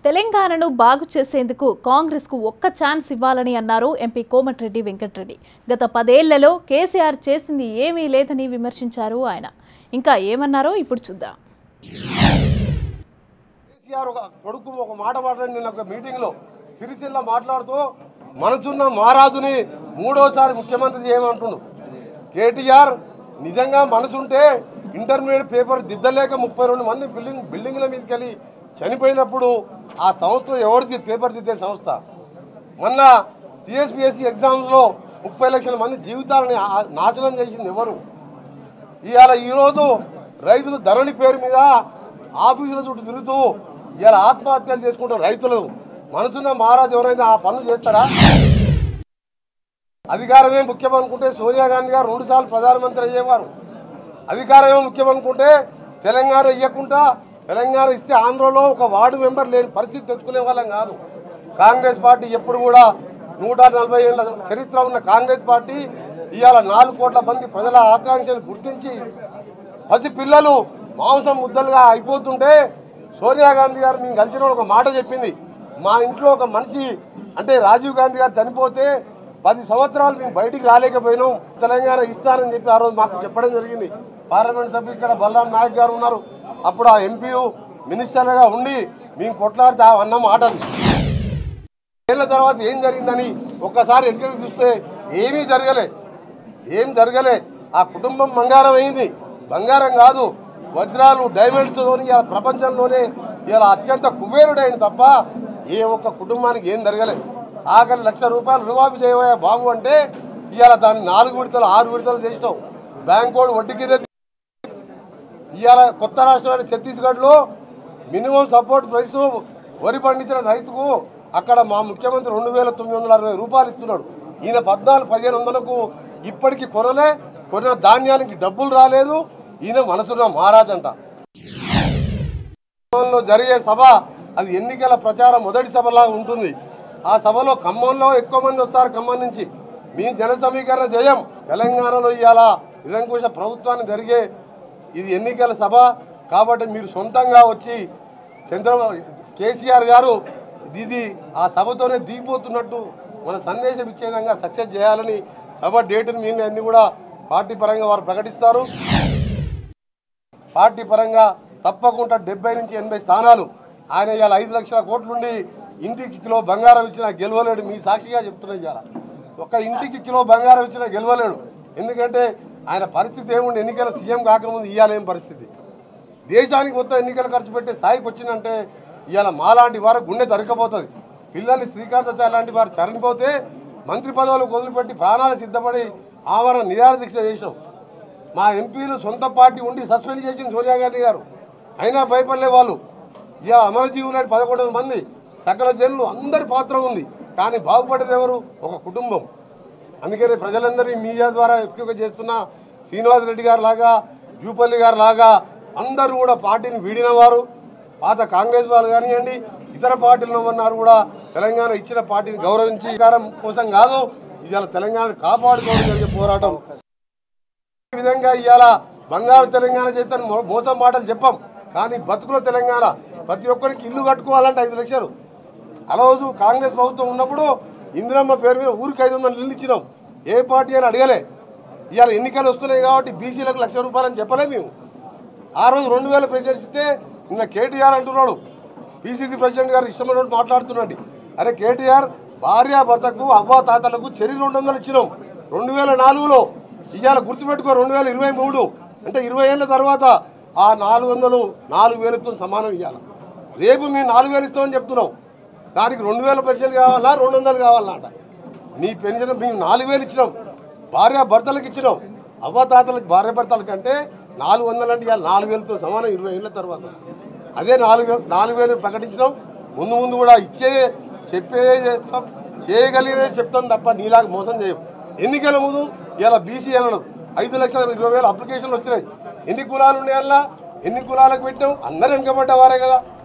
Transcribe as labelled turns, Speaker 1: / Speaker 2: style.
Speaker 1: తెలంగాణను బాగు చేసేందుకు కాంగ్రెస్కు ఒక్క ఛాన్స్ ఇవ్వాలని అన్నారు ఎంపీ కోమటిరెడ్డి వెంకటరెడ్డి గత పదేళ్లలో కేసీఆర్ చేసింది ఏమీ లేదని విమర్శించారు ఆయన ఇంకా ఏమన్నారో ఇప్పుడు చూద్దాం
Speaker 2: కేసీఆర్ ఒక కొడుకు ఒక మాట మాట్లాడి నిన్న ఒక మీటింగ్లో సిరిసిల్ల మాట్లాడుతూ మనసున్న మహారాజుని మూడోసారి ముఖ్యమంత్రి చేయమంటుండు కేటీఆర్ నిజంగా మనసుంటే ఇంటర్మీడియట్ పేపర్ దిద్దలేక ముప్పై రెండు మంది బిల్డింగ్ బిల్డింగ్ల మీదకి వెళ్ళి చనిపోయినప్పుడు ఆ సంస్థ ఎవరిది పేపర్ దిద్దే సంస్థ మొన్న టీఎస్పీఎస్సీ ఎగ్జామ్స్లో ముప్పై లక్షల మంది జీవితాలని ఆ- నాశనం చేసింది ఎవరు ఇవాళ ఈరోజు రైతులు ధరణి పేరు మీద ఆఫీసుల చుట్టూ తిరుగుతూ ఇవాళ ఆత్మహత్యలు చేసుకుంటారు రైతులు మనసున్న మహారాజు ఎవరైనా ఆ పనులు చేస్తారా అధికారమే ముఖ్యం అనుకుంటే సోనియా గాంధీ గారు రెండు సార్లు ప్రధానమంత్రి అయ్యేవారు అధికారమే ముఖ్యం అనుకుంటే తెలంగాణ ఇవ్వకుండా తెలంగాణ ఇస్తే ఆంధ్రలో ఒక వార్డు మెంబర్ లేని పరిస్థితి తెచ్చుకునే వాళ్ళం కాదు కాంగ్రెస్ పార్టీ ఎప్పుడు కూడా నూట నలభై ఏళ్ళ చరిత్ర ఉన్న కాంగ్రెస్ పార్టీ ఇవాళ నాలుగు కోట్ల మంది ప్రజల ఆకాంక్షలు గుర్తించి పసి పిల్లలు మాంసం ముద్దలుగా అయిపోతుంటే సోనియా గాంధీ గారు మేము కలిసిన ఒక మాట చెప్పింది మా ఇంట్లో ఒక మనిషి అంటే రాజీవ్ గాంధీ గారు చనిపోతే పది సంవత్సరాలు మేము బయటికి రాలేకపోయినాం తెలంగాణ ఇస్తానని చెప్పి ఆ రోజు మాకు చెప్పడం జరిగింది పార్లమెంట్ సభ్యులు ఇక్కడ బలరాం నాయక్ గారు ఉన్నారు అప్పుడు ఆ ఎంపీ మినిస్టర్గా ఉండి మేము కొట్లాడితే ఆ అన్న మాటలు ఏళ్ళ తర్వాత ఏం జరిగిందని ఒక్కసారి వెనుకకు చూస్తే ఏమీ జరగలే ఏం జరగలే ఆ కుటుంబం బంగారం అయింది బంగారం కాదు వజ్రాలు డైమండ్స్లోని ఇలా ప్రపంచంలోనే ఇలా అత్యంత కుబేరుడైంది తప్ప ఏ ఒక్క కుటుంబానికి ఏం జరగలే ఆఖరి లక్ష రూపాయలు రుణమాఫీ చేయబోయే బాబు అంటే ఇవాళ దాన్ని నాలుగు విడతలు ఆరు విడతలు చేసినాం బ్యాంక్ వాడు వడ్డీకి ఇవాళ కొత్త రాష్ట్రాలు ఛత్తీస్గఢ్లో మినిమం సపోర్ట్ ప్రైస్ వరి పండించిన రైతుకు అక్కడ మా ముఖ్యమంత్రి రెండు వేల తొమ్మిది వందల అరవై రూపాయలు ఇస్తున్నాడు ఈయన పద్నాలుగు పదిహేను వందలకు ఇప్పటికి కొనలే కొన్న ధాన్యానికి డబ్బులు రాలేదు ఈయన మనసున్న మహారాజ్ అంట ఖమ్మంలో జరిగే సభ అది ఎన్నికల ప్రచారం మొదటి సభలా ఉంటుంది ఆ సభలో ఖమ్మంలో ఎక్కువ మంది వస్తారు ఖమ్మం నుంచి మీ జన సమీకరణ జయం తెలంగాణలో ఇవాళ నిరంకుశ ప్రభుత్వాన్ని జరిగే ఇది ఎన్నికల సభ కాబట్టి మీరు సొంతంగా వచ్చి చంద్రబాబు కేసీఆర్ గారు ఇది ఆ సభతోనే దిగిపోతున్నట్టు మన సందేశం ఇచ్చే విధంగా సక్సెస్ చేయాలని సభ డేటును మీరు అన్ని కూడా పార్టీ పరంగా వారు ప్రకటిస్తారు పార్టీ పరంగా తప్పకుండా డెబ్బై నుంచి ఎనభై స్థానాలు ఆయన ఇవాళ ఐదు లక్షల కోట్లుండి ఇంటికి కిలో బంగారం ఇచ్చినా గెలవలేడు మీ సాక్షిగా చెప్తున్నా ఇవాళ ఒక ఇంటికి కిలో బంగారం ఇచ్చినా గెలవలేడు ఎందుకంటే ఆయన పరిస్థితి ఏముండి ఎన్నికల సీఎం కాకముందు ఇవ్వాలేం పరిస్థితి దేశానికి మొత్తం ఎన్నికలు ఖర్చు పెట్టే స్థాయికి వచ్చిందంటే ఇవాళ మాలాంటి వారు గుండె దొరకపోతుంది పిల్లల్ని శ్రీకాంతాచార్య లాంటి వారు చరణిపోతే మంత్రి పదవులకు వదిలిపెట్టి ప్రాణాలు సిద్ధపడి ఆమరణ నిరాహార దీక్ష చేసినాం మా ఎంపీలు సొంత పార్టీ ఉండి సస్పెండ్ చేసింది సోనియా గాంధీ గారు అయినా భయపడలే వాళ్ళు ఇక అమరజీవులని పదకొండు మంది సకల జనులు అందరి పాత్ర ఉంది కానీ బాగుపడేది ఎవరు ఒక కుటుంబం అందుకని ప్రజలందరి మీడియా ద్వారా ఎక్కువగా చేస్తున్న శ్రీనివాస్ రెడ్డి గారు లాగా జూపల్లి గారు లాగా అందరూ కూడా పార్టీని వీడిన వారు పాత కాంగ్రెస్ వాళ్ళు కానివ్వండి ఇతర పార్టీలు ఉన్నారు కూడా తెలంగాణ ఇచ్చిన పార్టీని గౌరవించి అధికారం కోసం కాదు ఇవాళ తెలంగాణ కాపాడుకోవడం జరిగే పోరాటం ఈ విధంగా ఇవాళ బంగారు తెలంగాణ చేస్తాను మో- మోసం మాటలు చెప్పాం కానీ బతుకుల తెలంగాణ ప్రతి ఒక్కరికి ఇల్లు కట్టుకోవాలంటే ఐదు లక్షలు ఆ రోజు కాంగ్రెస్ ప్రభుత్వం ఉన్నప్పుడు ఇందిరమ్మ పేరు మీద ఊరికి ఐదు వందలు ఇల్లు ఇచ్చినాం ఏ పార్టీ అని అడగలే ఇవాళ ఎన్నికలు వస్తున్నాయి కాబట్టి బీసీలకు లక్ష రూపాయలు అని చెప్పలే మేము ఆ రోజు రెండు వేల ప్రెసిడెంట్స్ ఇస్తే నిన్న కేటీఆర్ అంటున్నాడు పీసీసీ ప్రెసిడెంట్ గారు ఇష్టమైనట్టు మాట్లాడుతున్నాడు అరే కేటీఆర్ భార్య భర్తకు అవ్వ తాతలకు చెరి రెండు వందలు ఇచ్చినాం రెండు వేల నాలుగులో ఇవాళ గుర్తుపెట్టుకో రెండు వేల ఇరవై మూడు అంటే ఇరవై ఏళ్ళ తర్వాత ఆ నాలుగు వందలు నాలుగు వేలతో సమానం ఇవ్వాలి రేపు మేము నాలుగు వేలు ఇస్తామని చెప్తున్నాం దానికి రెండు వేల పెన్షన్ కావాలా రెండు వందలు కావాలన్నట నీ పెన్షన్ మేము నాలుగు వేలు ఇచ్చినాం భార్య భర్తలకు ఇచ్చినాం అవ్వ తాతలకు భార్య భర్తల కంటే నాలుగు వందలు అంటే ఇవాళ నాలుగు వేలతో సమానం ఇరవై ఏళ్ళ తర్వాత అదే నాలుగు వే- నాలుగు వేలు ప్రకటించినాం ముందు ముందు కూడా ఇచ్చే చెప్పేదే చెప్తాం చేయగలిగేదే చెప్తాం తప్ప నీలాగా మోసం చేయం ఎన్నికల ముందు ఇలా బీసీ అనడం ఐదు లక్షల ఇరవై వేల అప్లికేషన్లు వచ్చినాయి ఎన్ని కులాలు ఉన్నాయల్లా ఎన్ని కులాలకు పెట్టాం అందరు వెనుకబడ్డ వారే కదా